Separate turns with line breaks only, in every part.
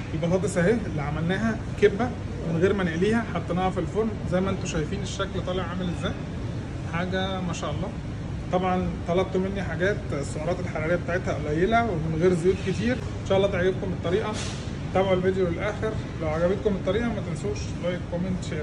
البطاطس اهي اللي عملناها كبه من غير ما نقليها حطيناها في الفرن زي ما انتم شايفين الشكل طالع عامل ازاي حاجه ما شاء الله طبعا طلبتوا مني حاجات السعرات الحراريه بتاعتها قليله ومن غير زيوت كتير ان شاء الله تعجبكم الطريقه تابعوا الفيديو للاخر لو عجبتكم الطريقه ما تنسوش لايك كومنت شير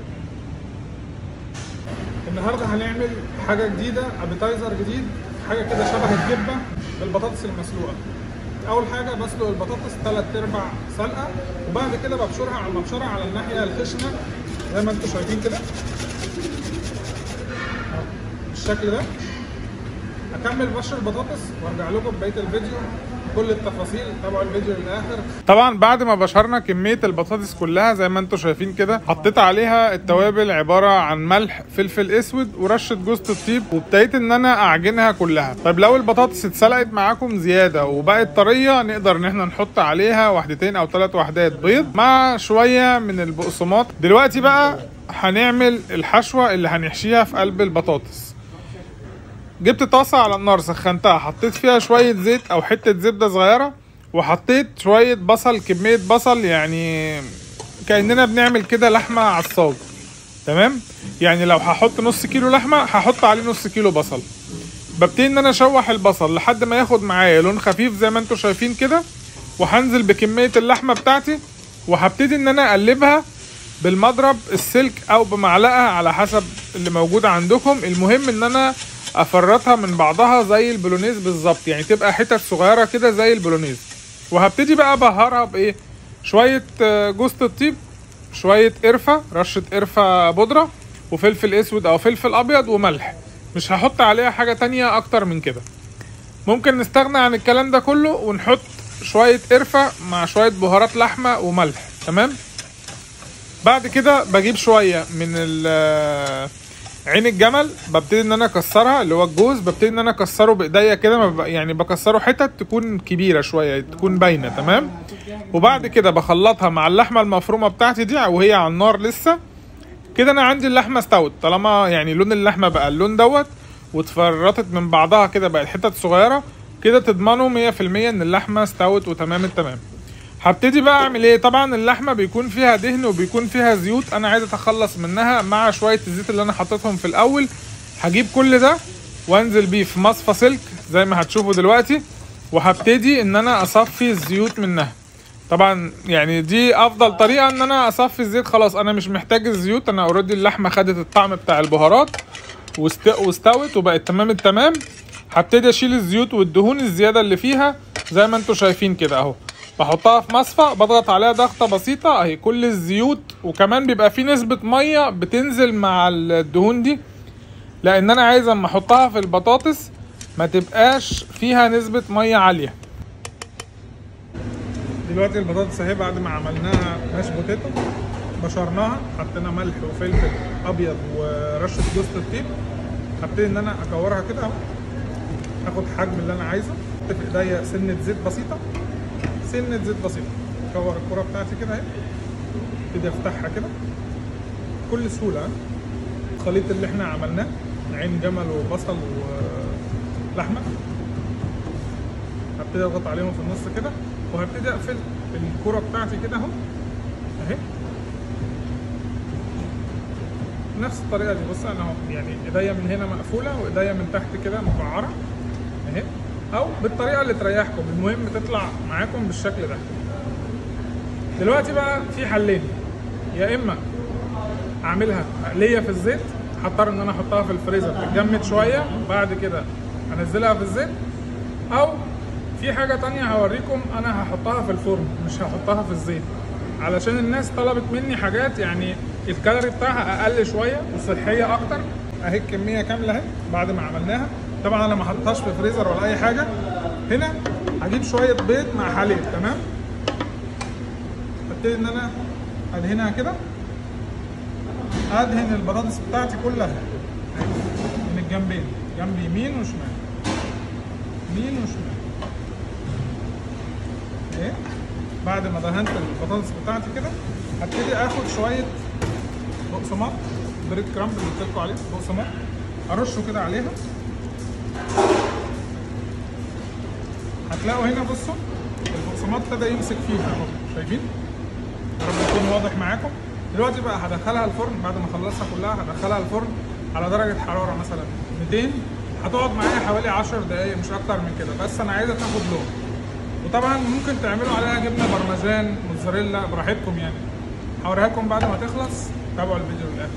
النهارده هنعمل حاجه جديده ابيتايزر جديد حاجه كده شبه الكبه بالبطاطس المسلوقه اول حاجه بسلق البطاطس ثلاث ارباع سلقه وبعد كده ببشرها على المبشره على الناحيه الخشنه زي ما انتم شايفين كده أهو، بالشكل ده هكمل بشر البطاطس وارجع لكم ببقيه الفيديو كل التفاصيل تابعوا الفيديو للاخر طبعا بعد ما بشرنا كميه البطاطس كلها زي ما انتم شايفين كده حطيت عليها التوابل عباره عن ملح فلفل اسود ورشه جوز الطيب وابتديت ان انا اعجنها كلها طيب لو البطاطس اتسلقت معاكم زياده وبقت طريه نقدر ان احنا نحط عليها واحدتين او ثلاث وحدات بيض مع شويه من البقسماط دلوقتي بقى هنعمل الحشوه اللي هنحشيها في قلب البطاطس جبت طاسة على النار سخنتها حطيت فيها شوية زيت أو حتة زبدة صغيرة وحطيت شوية بصل كمية بصل يعني كأننا بنعمل كده لحمة عصاج تمام يعني لو هحط نص كيلو لحمة هحط عليه نص كيلو بصل ببتدي ان انا اشوح البصل لحد ما ياخد معايا لون خفيف زي ما انتم شايفين كده وهنزل بكمية اللحمة بتاعتي وهبتدي ان انا اقلبها بالمضرب السلك او بمعلقة على حسب اللي موجود عندكم المهم ان انا افرطها من بعضها زي البولونيز بالظبط يعني تبقى حتت صغيره كده زي البولونيز وهبتدي بقى ابهرها بايه شويه آه، جوز الطيب شويه قرفه رشه قرفه بودره وفلفل اسود او فلفل ابيض وملح مش هحط عليها حاجه تانية اكتر من كده ممكن نستغنى عن الكلام ده كله ونحط شويه قرفه مع شويه بهارات لحمه وملح تمام بعد كده بجيب شويه من ال عين الجمل ببتدي ان انا اكسرها اللي هو الجوز ببتدي ان انا اكسره بايديا كده ما ببقى- يعني بكسره حتت تكون كبيره شويه تكون باينه تمام وبعد كده بخلطها مع اللحمه المفرومه بتاعتي دي وهي على النار لسه كده انا عندي اللحمه استوت طالما يعني لون اللحمه بقى اللون دوت واتفرطت من بعضها كده بقت حتت صغيره كده تضمنوا 100% ان اللحمه استوت وتمام التمام هبتدي بقى اعمل ايه طبعا اللحمه بيكون فيها دهن وبيكون فيها زيوت انا عايز اتخلص منها مع شويه الزيت اللي انا حطيتهم في الاول هجيب كل ده وانزل بيه في مصفى سلك زي ما هتشوفوا دلوقتي وهبتدي ان انا اصفي الزيوت منها طبعا يعني دي افضل طريقه ان انا اصفي الزيت خلاص انا مش محتاج الزيوت انا اوريدي اللحمه خدت الطعم بتاع البهارات واست... واستوت وبقت تمام التمام هبتدي اشيل الزيوت والدهون الزياده اللي فيها زي ما انتم شايفين كده اهو بحطها في مصفى بضغط عليها ضغطه بسيطه اهي كل الزيوت وكمان بيبقى في نسبه ميه بتنزل مع الدهون دي لان انا عايز اما احطها في البطاطس ما تبقاش فيها نسبه ميه عاليه دلوقتي البطاطس اهي بعد ما عملناها ماش بوتيتو بشرناها حطينا ملح وفلفل ابيض ورشه جوز الطيب هبتدي ان انا اكورها كده اهو اخد حجم اللي انا عايزه احط في ايديا سنه زيت بسيطه سنه زيت بسيطه اكور الكره بتاعتي كده اهي ابتدي افتحها كده بكل سهوله ها. الخليط اللي احنا عملناه عين جمل وبصل ولحمه هبتدي اضغط عليهم في النص كده وهبتدي اقفل الكرة بتاعتي كده اهو اهي نفس الطريقه دي بص انا اهو يعني ايديا من هنا مقفوله وايديا من تحت كده مقعره اهي او بالطريقه اللي تريحكم المهم تطلع معاكم بالشكل ده دلوقتي بقى في حلين يا اما اعملها مقليه في الزيت هضطر ان انا احطها في الفريزر تتجمد شويه بعد كده انزلها في الزيت او في حاجه تانية هوريكم انا هحطها في الفرن مش هحطها في الزيت علشان الناس طلبت مني حاجات يعني الكالوري بتاعها اقل شويه وصحيه اكتر اهي الكميه كامله اهي بعد ما عملناها طبعا انا ما حطيتهاش في فريزر ولا اي حاجه هنا هجيب شويه بيض مع حليب تمام ابتدي ان انا ادهنها كده ادهن البطاطس بتاعتي كلها من الجنبين جنب يمين وشمال يمين وشمال ايه بعد ما دهنت البطاطس بتاعتي كده هبتدي اخد شويه بقسماط بريد كرامب اللي قلت لكم عليه بقسماط ارشه كده عليها هتلاقوا هنا بصوا البقسماط ابتدى يمسك فيها اهو شايفين يا رب يكون واضح معاكم دلوقتي بقى هدخلها الفرن بعد ما اخلصها كلها هدخلها الفرن على درجه حراره مثلا 200 هتقعد معايا حوالي 10 دقايق مش اكتر من كده بس انا عايزها تاخد لون وطبعا ممكن تعملوا عليها جبنه بارميجان موتزاريلا براحتكم يعني هوريها لكم بعد ما تخلص تابعوا الفيديو للاخر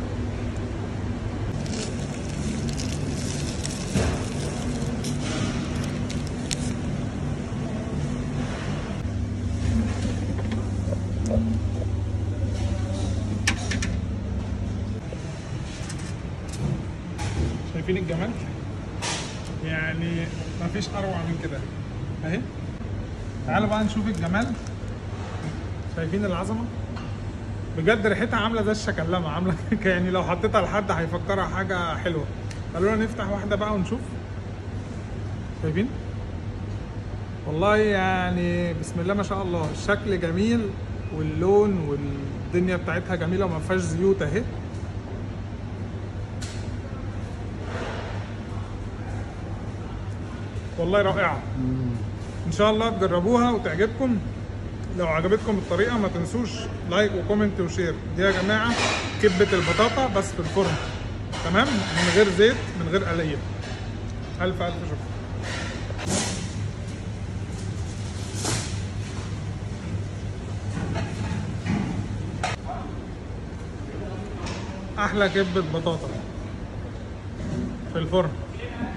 شايفين الجمال يعني مفيش اروع من كده اهي تعالوا بقى نشوف الجمال شايفين العظمه بجد ريحتها عامله زي الشكلمه عامله يعني لو حطيتها لحد هيفكرها حاجه حلوه خلونا نفتح واحده بقى ونشوف شايفين والله يعني بسم الله ما شاء الله الشكل جميل واللون والدنيا بتاعتها جميله وما فيهاش زيوت اهي والله رائعه ان شاء الله تجربوها وتعجبكم لو عجبتكم الطريقه ما تنسوش لايك وكومنت وشير دي يا جماعه كبه البطاطا بس في الفرن تمام من غير زيت من غير قليه الف الف شكر احلى كبه بطاطا في الفرن